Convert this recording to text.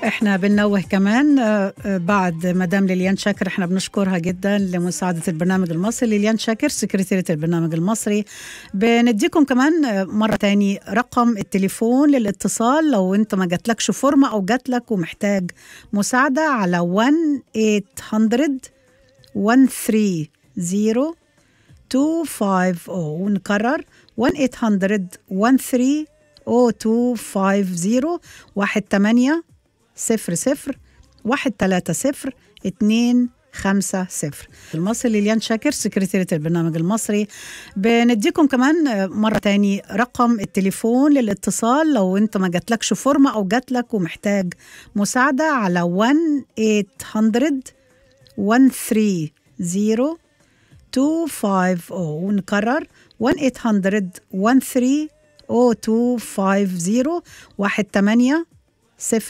احنا بننوه كمان آه، آه، بعد مدام ليليان شاكر احنا بنشكرها جدا لمساعدة البرنامج المصري ليليان شاكر سكرتيرة البرنامج المصري بنديكم كمان آه، مرة تاني رقم التليفون للاتصال لو انت ما جاتلكش فورمة او جاتلك ومحتاج مساعدة على 1 800 130 250 نكرر 1 800 13 0250 واحد تمانية صفر صفر واحد تلاتة صفر اتنين خمسة صفر المصري ليليان شاكر سكرتيرة البرنامج المصري بنديكم كمان آه، مرة تاني رقم التليفون للاتصال لو انت ما جاتلكش فورمة او جاتلك ومحتاج مساعدة على 1 800 130 250 نكرر 1 800 13 0250 واحد تمانية صفر